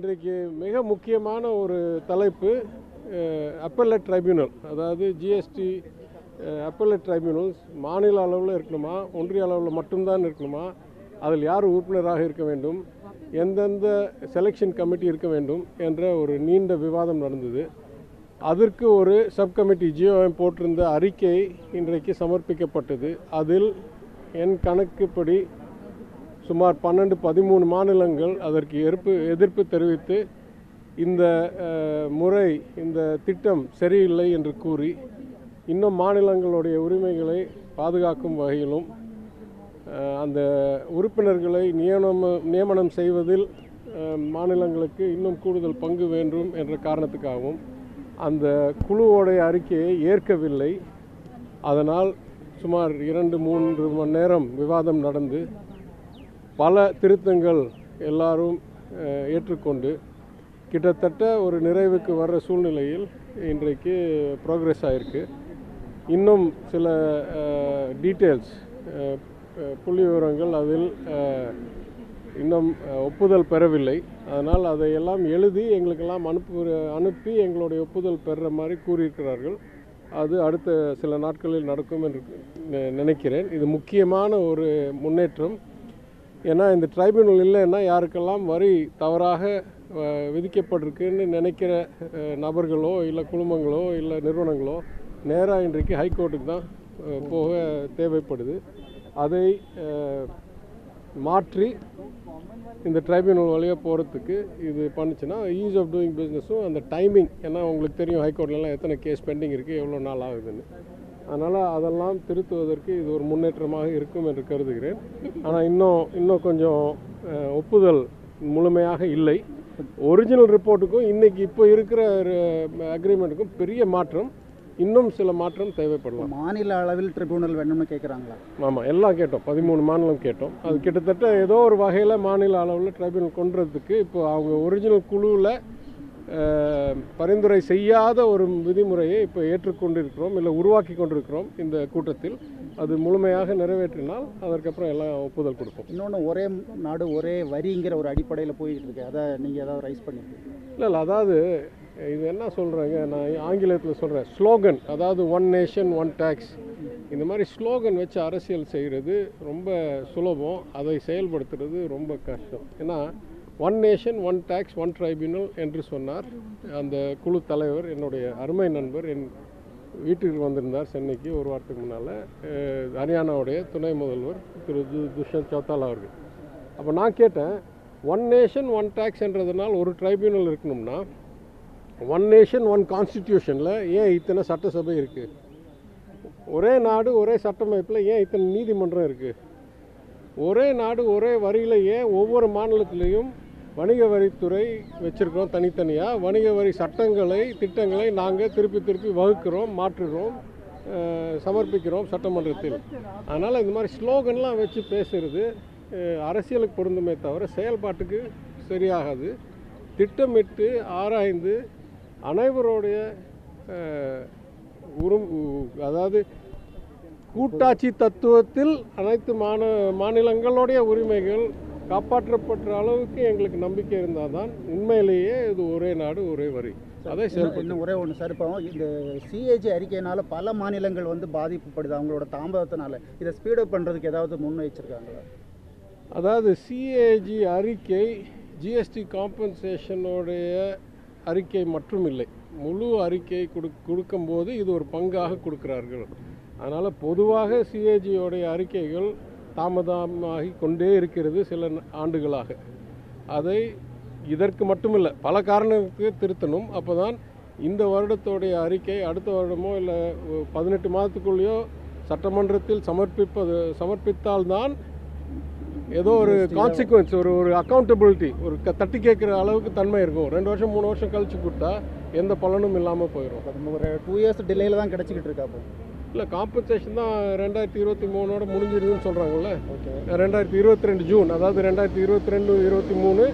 இன்றைக்கு மிக முக்கியமான ஒரு தலைப்பு அப்பல்லட் ட்ரைபியூனல் அதாவது ஜிஎஸ்டி அப்பல்லட் ட்ரைபியூனல்ஸ் மாநில அளவில் இருக்கணுமா ஒன்றிய அளவில் மட்டும்தான் இருக்கணுமா அதில் யார் உறுப்பினராக இருக்க வேண்டும் எந்தெந்த செலெக்ஷன் கமிட்டி இருக்க வேண்டும் என்ற ஒரு நீண்ட விவாதம் நடந்தது அதற்கு ஒரு சப் கமிட்டி ஜியோஎம் போட்டிருந்த அறிக்கை இன்றைக்கு சமர்ப்பிக்கப்பட்டது அதில் என் கணக்குப்படி சுமார் பன்னெண்டு பதிமூணு மாநிலங்கள் அதற்கு எதிர்ப்பு எதிர்ப்பு தெரிவித்து இந்த அஹ், முறை இந்த திட்டம் சரியில்லை என்று கூறி இன்னும் மாநிலங்களுடைய உரிமைகளை பாதுகாக்கும் வகையிலும் அஹ், அந்த உறுப்பினர்களை நியமனம் நியமனம் செய்வதில் அஹ், மாநிலங்களுக்கு இன்னும் கூடுதல் பங்கு வேண்டும் என்ற காரணத்துக்காகவும் அந்த குழுவோடைய அறிக்கையை ஏற்கவில்லை அதனால் சுமார் இரண்டு மூன்று மணி நேரம் விவாதம் நடந்து பல திருத்தங்கள் எல்லாரும் அஹ், ஏற்றுக்கொண்டு கிட்டத்தட்ட ஒரு நிறைவுக்கு வர்ற சூழ்நிலையில் இன்றைக்கு ப்ரோக்ரஸ் ஆயிருக்கு இன்னும் சில டீட்டெயில்ஸ் புள்ளி விவரங்கள் அதில் அஹ், இன்னும் அஹ், ஒப்புதல் பெறவில்லை அதனால் அதையெல்லாம் எழுதி எங்களுக்கெல்லாம் அனுப்பு அனுப்பி எங்களுடைய ஒப்புதல் பெறுற மாதிரி கூறியிருக்கிறார்கள் அது அடுத்த சில நாட்களில் நடக்கும் என்று நி- நினைக்கிறேன் இது முக்கியமான ஒரு முன்னேற்றம் ஏன்னா இந்த ட்ரைபியூனல் இல்லைன்னா யாருக்கெல்லாம் வரி தவறாக அஹ், விதிக்கப்பட்டிருக்குன்னு நினைக்கிற அஹ், நபர்களோ இல்லை குழுமங்களோ இல்லை நிறுவனங்களோ நேராக இன்றைக்கு ஹைகோர்ட்டுக்கு தான் அஹ், போக தேவைப்படுது அதை அஹ், மாற்றி இந்த ட்ரைபியூனல் வழியாக போகிறதுக்கு இது பண்ணுச்சுன்னா ஈஸ் ஆஃப் டூயிங் பிஸ்னஸும் அந்த டைமிங் ஏன்னா உங்களுக்கு தெரியும் ஹைகோர்ட்லலாம் எத்தனை கேஸ் பெண்டிங் இருக்குது எவ்வளோ நாள் ஆகுதுன்னு அதனால் அதெல்லாம் திருத்துவதற்கு இது ஒரு முன்னேற்றமாக இருக்கும் என்று கருதுகிறேன் ஆனால் இன்னும் இன்னும் கொஞ்சம் அஹ், ஒப்புதல் முழுமையாக இல்லை ஒரிஜினல் ரிப்போர்ட்டுக்கும் இன்னைக்கு இப்போ இருக்கிற அக்ரிமெண்ட்டுக்கும் பெரிய மாற்றம் இன்னும் சில மாற்றம் தேவைப்படலாம் மாநில அளவில் ட்ரிபியூனல் வேணும்னு கேட்குறாங்களா ஆமாம் எல்லாம் கேட்டோம் பதிமூணு மாநிலம் கேட்டோம் அது கிட்டத்தட்ட ஏதோ ஒரு வகையில் மாநில அளவில் ட்ரைபியூனல் கொண்டுறதுக்கு இப்போ அவங்க ஒரிஜினல் குழுவில் பரிந்துரை செய்யாத ஒரு விதிமுறையை இப்போ ஏற்றுக்கொண்டிருக்கிறோம் இல்லை உருவாக்கி கொண்டிருக்கிறோம் இந்த கூட்டத்தில் அது முழுமையாக நிறைவேற்றினால் அதற்கப்புறம் எல்லாம் ஒப்புதல் கொடுப்போம் இன்னொன்று ஒரே நாடு ஒரே வரிங்கிற ஒரு அடிப்படையில் போயிட்டு இருக்கு அதை நீங்கள் ஏதாவது ரைஸ் பண்ணிருக்கீங்க இல்லை இல்லை அதாவது இது என்ன சொல்கிறாங்க நான் ஆங்கிலத்தில் சொல்கிறேன் ஸ்லோகன் அதாவது ஒன் நேஷன் ஒன் டேக்ஸ் இந்த மாதிரி ஸ்லோகன் வச்சு அரசியல் செய்கிறது ரொம்ப சுலபம் அதை செயல்படுத்துறது ரொம்ப கஷ்டம் ஏன்னா one nation one tax one tribunal என்று சொன்னார் அந்த குழு தலைவர் என்னுடைய அருமை நண்பர் என் வீட்டுக்கு வந்திருந்தார் சென்னைக்கு ஒரு வாரத்துக்கு முன்னால் ஹரியானாவுடைய துணை முதல்வர் திரு து துஷ்யந்த் சௌத்தாலா அவர்கள் அப்போ நான் கேட்டேன் ஒன் நேஷன் ஒன் டேக்ஸ்ன்றதுனால் ஒரு ட்ரைபியூனல் இருக்கணும்னா ஒன் நேஷன் ஒன் கான்ஸ்டிடியூஷனில் ஏன் இத்தனை சட்டசபை இருக்குது ஒரே நாடு ஒரே சட்டமைப்பில் ஏன் இத்தனை நீதிமன்றம் இருக்குது ஒரே நாடு ஒரே வரியில் ஏன் ஒவ்வொரு மாநிலத்திலையும் வணிக வரித்துறை வச்சுருக்கோம் தனித்தனியாக வணிக வரி சட்டங்களை திட்டங்களை நாங்கள் திருப்பி திருப்பி வகுக்கிறோம் மாற்றுகிறோம் அஹ், சமர்ப்பிக்கிறோம் சட்டமன்றத்தில் அதனால் இந்த மாதிரி ஸ்லோகன்லாம் வச்சு பேசுகிறது அஹ், அரசியலுக்கு பொருந்துமே தவிர செயல்பாட்டுக்கு சரியாகாது திட்டமிட்டு ஆராய்ந்து அனைவருடைய அஹ், உரும் அதாவது கூட்டாட்சி தத்துவத்தில் அனைத்து மாந மாநிலங்களுடைய உரிமைகள் காப்பாற்றப்பட்ட அளவுக்கு எங்களுக்கு நம்பிக்கை இருந்தால் தான் உண்மையிலேயே இது ஒரே நாடு ஒரே வரி அதை இன்னும் செயல்படுத்த இன்னும் ஒரே ஒன்று சார் இப்போ இந்த சிஏஜி அறிக்கையினால பல மாநிலங்கள் வந்து பாதிப்புப்படுது அவங்களோட தாமதத்தினால இதை ஸ்பீடப் பண்ணுறதுக்கு ஏதாவது முன் வச்சிருக்காங்களா அதாவது சிஏஜி அறிக்கை ஜிஎஸ்டி காம்பன்சேஷனுடைய அறிக்கை மட்டும் இல்லை முழு அறிக்கை கொடு கொடுக்கும்போது இது ஒரு பங்காக கொடுக்கிறார்கள் அதனால் பொதுவாக சிஏஜியோடைய அறிக்கைகள் தாமதமாகி கொண்டே இருக்கிறது சில ந- ஆண்டுகளாக அதை இதற்கு மட்டுமில்லை பல காரணத்துக்கு திருத்தணும் அப்போ தான் இந்த வருடத்தோடைய அறிக்கை அடுத்த வருடமோ இல்லை பதினெட்டு மாதத்துக்குள்ளேயோ சட்டமன்றத்தில் சமர்ப்பிப்பது சமர்ப்பித்தால்தான் ஏதோ ஒரு கான்சிக்வன்ஸ் ஒரு ஒரு அக்கௌண்டபிலிட்டி ஒரு க- தட்டி கேட்குற அளவுக்கு தன்மை இருக்கும் ரெண்டு வருஷம் மூணு வருஷம் கழிச்சு கொடுத்தா எந்த பலனும் இல்லாமல் போயிடும் அது ஒரு டூ இயர்ஸ் டிலேயில் தான் கிடச்சிக்கிட்டு இருக்கா அப்போ இல்லை காம்பன்சேஷன் தான் ரெண்டாயிரத்தி இருபத்தி மூணோட முடிஞ்சிருதுன்னு சொல்கிறாங்கல்ல ஓகே ரெண்டாயிரத்தி இருபத்தி ரெண்டு ஜூன் அதாவது ரெண்டாயிரத்தி இருபத்தி ரெண்டு இருபத்தி மூணு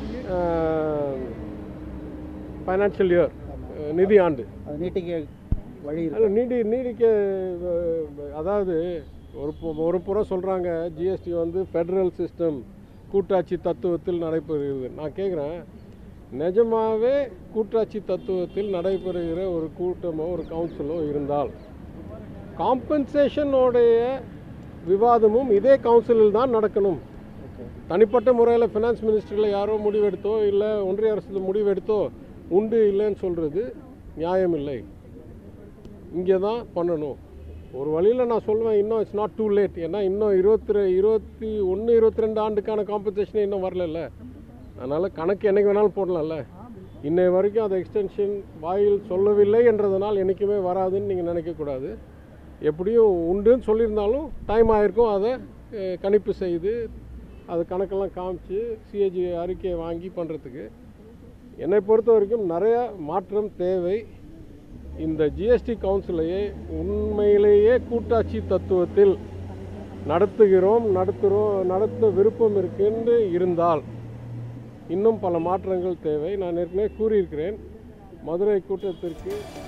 ஃபைனான்ஷியல் இயர் நிதி ஆண்டு அது நீட்டிக்க வழி இருக்கு அதில் நீடி நீடிக்க அஹ், அதாவது ஒரு பு- ஒரு புறம் சொல்கிறாங்க ஜிஎஸ்டி வந்து ஃபெடரல் சிஸ்டம் கூட்டாட்சி தத்துவத்தில் நடைபெறுகிறது நான் கேட்குறேன் நிஜமாவே கூட்டாட்சி தத்துவத்தில் நடைபெறுகிற ஒரு கூட்டமோ ஒரு கவுன்சிலோ இருந்தால் காம்பன்சேஷனோடைய விவாதமும் இதே கவுன்சிலில் தான் நடக்கணும் தனிப்பட்ட முறையில் ஃபினான்ஸ் மினிஸ்டரில் யாரோ முடிவெடுத்தோ இல்லை ஒன்றிய அரசில் முடிவெடுத்தோ உண்டு இல்லைன்னு சொல்கிறது நியாயம் இல்லை இங்கே தான் பண்ணணும் ஒரு வழியில் நான் சொல்லுவேன் இன்னும் இட்ஸ் நாட் டூ லேட் ஏன்னா இன்னும் இருபத்தி ரெ இருபத்தி ஒன்று இருபத்தி ரெண்டு ஆண்டுக்கான காம்பன்சேஷனே இன்னும் வரலல்ல அதனால் கணக்கு என்னைக்கு வேணாலும் போடலாம்ல இன்னை வரைக்கும் அதை எக்ஸ்டென்ஷன் வாயில் சொல்லவில்லை என்றதனால் என்றைக்குமே வராதுன்னு நீங்கள் நினைக்கக்கூடாது எப்படியும் உண்டுன்னு சொல்லியிருந்தாலும் டைம் ஆயிருக்கும் அதை அஹ், கணிப்பு செய்து அது கணக்கெல்லாம் காமிச்சு சிஏஜி அறிக்கையை வாங்கி பண்ணுறதுக்கு என்னை பொறுத்த வரைக்கும் நிறைய மாற்றம் தேவை இந்த ஜிஎஸ்டி கவுன்சிலையே உண்மையிலேயே கூட்டாட்சி தத்துவத்தில் நடத்துகிறோம் நடத்துகிறோம் நடத்த விருப்பம் இருக்குன்னு இருந்தால் இன்னும் பல மாற்றங்கள் தேவை நான் ஏற்கனவே கூறியிருக்கிறேன் மதுரை கூட்டத்திற்கு